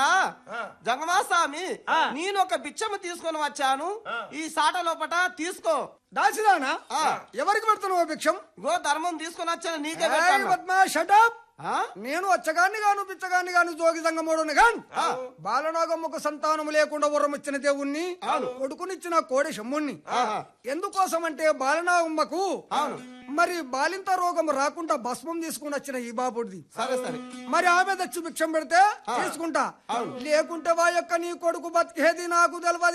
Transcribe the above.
అయ్యా జంగమా స్వామి నేను ఒక బిచ్చము తీసుకొని వచ్చాను ఈ సాట లోపట తీసుకో దాసిదానా ఆ. ఎవరికి పెడుతున్నావు భిక్షం గో ధర్మం తీసుకొని వచ్చాను నీకే ఏయ్ పెట్టాను పద్మా షటప్ ఆ? నేను వచ్చగాన్ని గాను పిచ్చగాన్ని గాను జోగి సంగమోడుని గాన్ బాలనాగమ్మకు సంతానము లేకుండా ఉర్రమిచ్చిన దేవుణ్ణి కొడుకునిచ్చిన కోడి శమ్ముణ్ణి ఎందుకోసం అంటే బాలనాగమ్మకు మరి బాలింత రోగం రాకుండా భస్మం తీసుకుని వచ్చిన ఈ బాబుడిది సరే సరే మరి ఆమె తెచ్చి భిక్షం పెడితే తీసుకుంటా లేకుంటే వా యొక్క నీ కొడుకు బతికేది నాకు తెలియదు